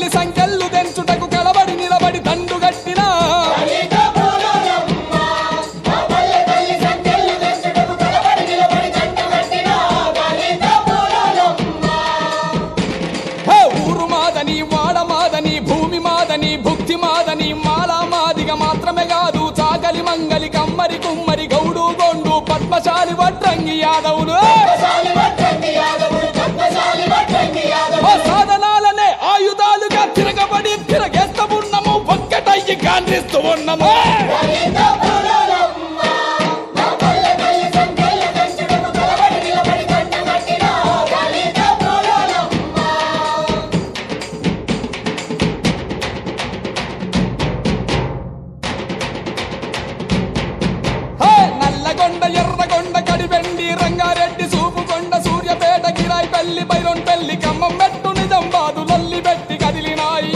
తల్లి సంఖ్యలు తెంచుటకు కలబడి నిలబడి దండు కట్టినా హే ఊరు మాదని వాడ మాదని భూమి మాదని భుక్తి మాదని మాలా మాదిగా మాత్రమే కాదు చాకలి మంగలి కమ్మరి కుమ్మరి గౌడు గొండు పద్మశాలి వడ్రంగి యాదవులు ఆ సాధనాలనే ఆయుధాలుగా తిరగబడి తిరగేస్తమున్నాము ఒక్కటయ్యి గాంధిస్తూ ఉన్నాము హే నల్లగొండ ఎర్రగొండ కడివెండి రంగారెడ్డి సూపుకొండ సూర్యపేట గిరాయి పెళ్లి బైరొన్ పెళ్లి ఖమ్మం మెట్టు నిజామాబాదు లొల్లి పెట్టి కదిలినాయి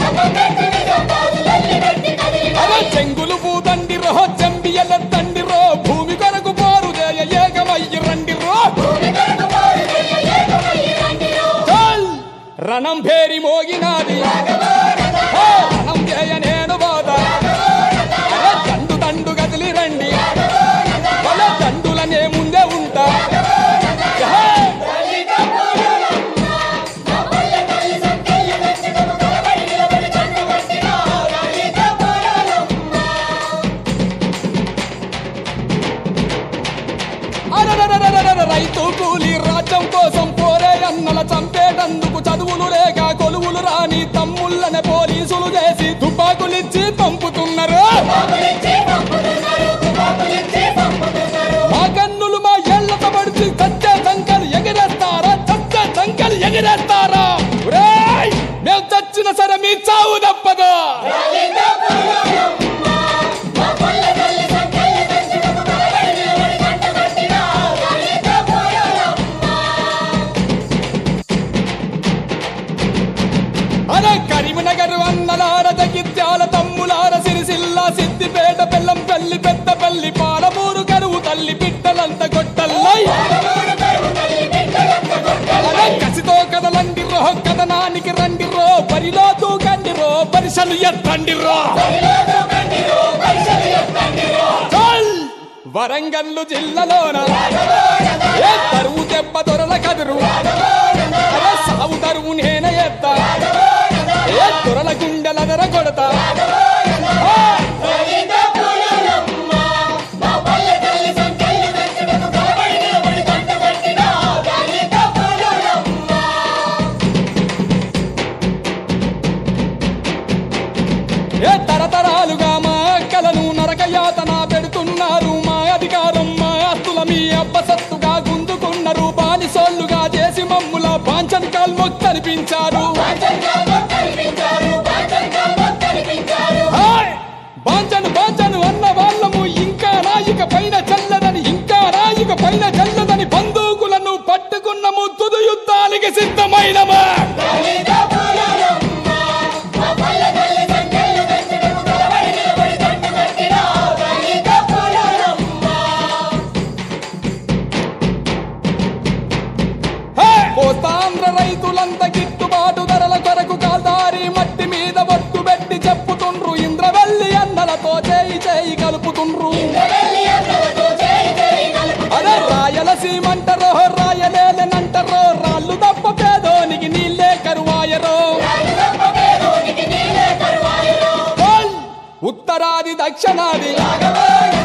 అరే చెంగులు పూదండి రో చెంబియల తండి రో భూమి కొరకు పోరు చేయ ఏకమయ్యి రండి రో చల్! రణం పేరి మోగినాది హే! రణం చేయ నేను బాధ అరే దండు దండు కదిలి రండి వాళ్ళ దండులనే ముందే ఉంటా హే! అరరరరరర రైతు కూలి రాజ్యం కోసం పోరే అన్నల చంపేటందుకు చదువులు లేక కొలువులు రాని తమ్ముళ్ళనే పోలీసులు చేసి తుపాకులిచ్చి పంపుతున్నారు మా కన్నులు మా ఏళ్లతో పడిచి చచ్చే సంకలు ఎగిరేస్తారా చచ్చే సంకలు ఎగిరేస్తారా ఒరేయ్! మేము చచ్చిన సరే మీ చావు తప్పదు అరే కరీంనగర్ అన్నలార జగిత్యాల తమ్ములార సిరిసిల్ల సిద్దిపేట బెల్లం పెళ్లి పెద్ద పెళ్లి పాలమూరు కరువు తల్లి పిట్టలంత కొట్టల్లై అరే కసితో కదలండి రో కథనానికి రండి రో బరిలో దూకండి రో పరిసలు ఎత్తండి రో చల్! వరంగల్లు జిల్లాలోన ఏ తరువు దెబ్బ దొరల కదురు అరే సావు తరువు నేనే ఎత్తా ఏ దొరల గుండెలదర కొడతా ఆ! ఏ తరతరాలుగా మా అక్కలను నరకయాతన పెడుతున్నారు మా అధికారం మా ఆస్తుల మీ అబ్బసత్తుగా గుందుకున్నారు బానిసోళ్ళుగా చేసి మమ్ముల బాంచన్ కాల్ మొక్కనిపించారు హాయ్! బాంచను బాంచను అన్న వాళ్ళము ఇంకా రాయిక పైన చల్లదని ఇంకా రాయిక పైన చల్లదని బందూకులను పట్టుకున్నము తుదు యుద్ధానికి సిద్ధమైనమా హే! కోస్తాంధ్ర రైతులంత గిట్టుబాటు ధరల కొరకు కాల్దారి మట్టి మీద ఒట్టు పెట్టి చెప్పుతుండ్రు ఇంద్రవెల్లి అన్నలతో చేయి చేయి కలుపుతుండ్రు అరే రాయలసీమంటరో రాయలేలనంటరో రాళ్ళు తప్ప పేదోనికి నీళ్ళే కరువాయరో బోల్! ఉత్తరాది దక్షిణాది